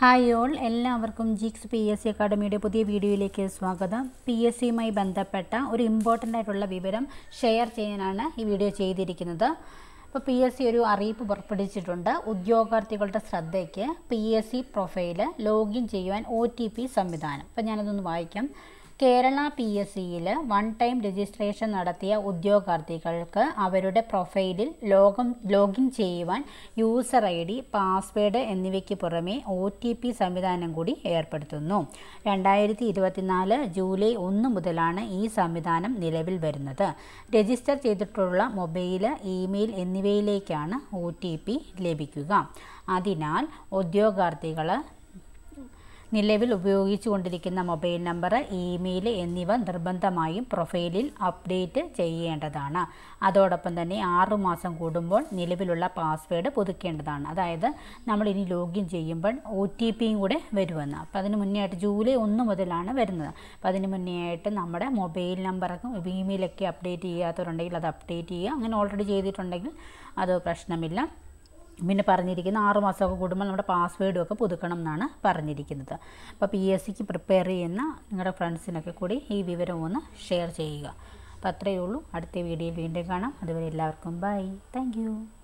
hi all എല്ലാവർക്കും ജിക്സ് P S C അക്കാഡമിയുടെ പുതിയ വീഡിയോയിലേക്ക് സ്വാഗതം പി എസ് സിയുമായി ബന്ധപ്പെട്ട ഒരു ഇമ്പോർട്ടൻ്റ് ആയിട്ടുള്ള വിവരം ഷെയർ ചെയ്യാനാണ് ഈ വീഡിയോ ചെയ്തിരിക്കുന്നത് അപ്പോൾ പി എസ് സി ഒരു അറിയിപ്പ് പുറപ്പെടുവിച്ചിട്ടുണ്ട് ഉദ്യോഗാർത്ഥികളുടെ ശ്രദ്ധയ്ക്ക് P S C profile login ചെയ്യുവാൻ ഒ ടി പി സംവിധാനം അപ്പോൾ ഞാനതൊന്ന് വായിക്കാം കേരള പി എസ് സിയിൽ വൺ ടൈം രജിസ്ട്രേഷൻ നടത്തിയ ഉദ്യോഗാർത്ഥികൾക്ക് അവരുടെ പ്രൊഫൈലിൽ ലോഗം ലോഗിൻ ചെയ്യുവാൻ യൂസർ ഐ ഡി പാസ്വേഡ് എന്നിവയ്ക്ക് പുറമെ ഒ ടി പി സംവിധാനം കൂടി ഏർപ്പെടുത്തുന്നു രണ്ടായിരത്തി ഇരുപത്തിനാല് ജൂലൈ ഒന്ന് മുതലാണ് ഈ സംവിധാനം നിലവിൽ വരുന്നത് രജിസ്റ്റർ ചെയ്തിട്ടുള്ള മൊബൈൽ ഇമെയിൽ എന്നിവയിലേക്കാണ് ഒ ടി പി ലഭിക്കുക അതിനാൽ ഉദ്യോഗാർത്ഥികൾ നിലവിൽ ഉപയോഗിച്ചു കൊണ്ടിരിക്കുന്ന മൊബൈൽ നമ്പർ ഇമെയിൽ എന്നിവ നിർബന്ധമായും പ്രൊഫൈലിൽ അപ്ഡേറ്റ് ചെയ്യേണ്ടതാണ് അതോടൊപ്പം തന്നെ ആറു മാസം കൂടുമ്പോൾ നിലവിലുള്ള പാസ്വേഡ് പുതുക്കേണ്ടതാണ് അതായത് നമ്മൾ ഇനി ലോഗിൻ ചെയ്യുമ്പോൾ ഒ ടി പിയും കൂടെ വരുമെന്ന് അപ്പോൾ അതിന് മുന്നേ ആയിട്ട് ജൂലൈ ഒന്ന് മുതലാണ് വരുന്നത് അപ്പോൾ അതിന് മുന്നേ ആയിട്ട് നമ്മുടെ മൊബൈൽ നമ്പറൊക്കെ ഇമെയിലൊക്കെ അപ്ഡേറ്റ് ചെയ്യാത്തവരുണ്ടെങ്കിൽ അത് അപ്ഡേറ്റ് ചെയ്യുക അങ്ങനെ ഓൾറെഡി ചെയ്തിട്ടുണ്ടെങ്കിൽ അത് പ്രശ്നമില്ല പിന്നെ പറഞ്ഞിരിക്കുന്ന ആറ് മാസമൊക്കെ കൂടുമ്പോൾ നമ്മുടെ പാസ്വേഡും ഒക്കെ പുതുക്കണം എന്നാണ് പറഞ്ഞിരിക്കുന്നത് അപ്പോൾ പി എസ് സിക്ക് പ്രിപ്പയർ ചെയ്യുന്ന നിങ്ങളുടെ ഫ്രണ്ട്സിനൊക്കെ കൂടി ഈ വിവരം ഒന്ന് ഷെയർ ചെയ്യുക അപ്പോൾ അത്രയേ ഉള്ളൂ അടുത്ത വീഡിയോയിൽ വീണ്ടും കാണാം അതുവരെ എല്ലാവർക്കും ബൈ താങ്ക്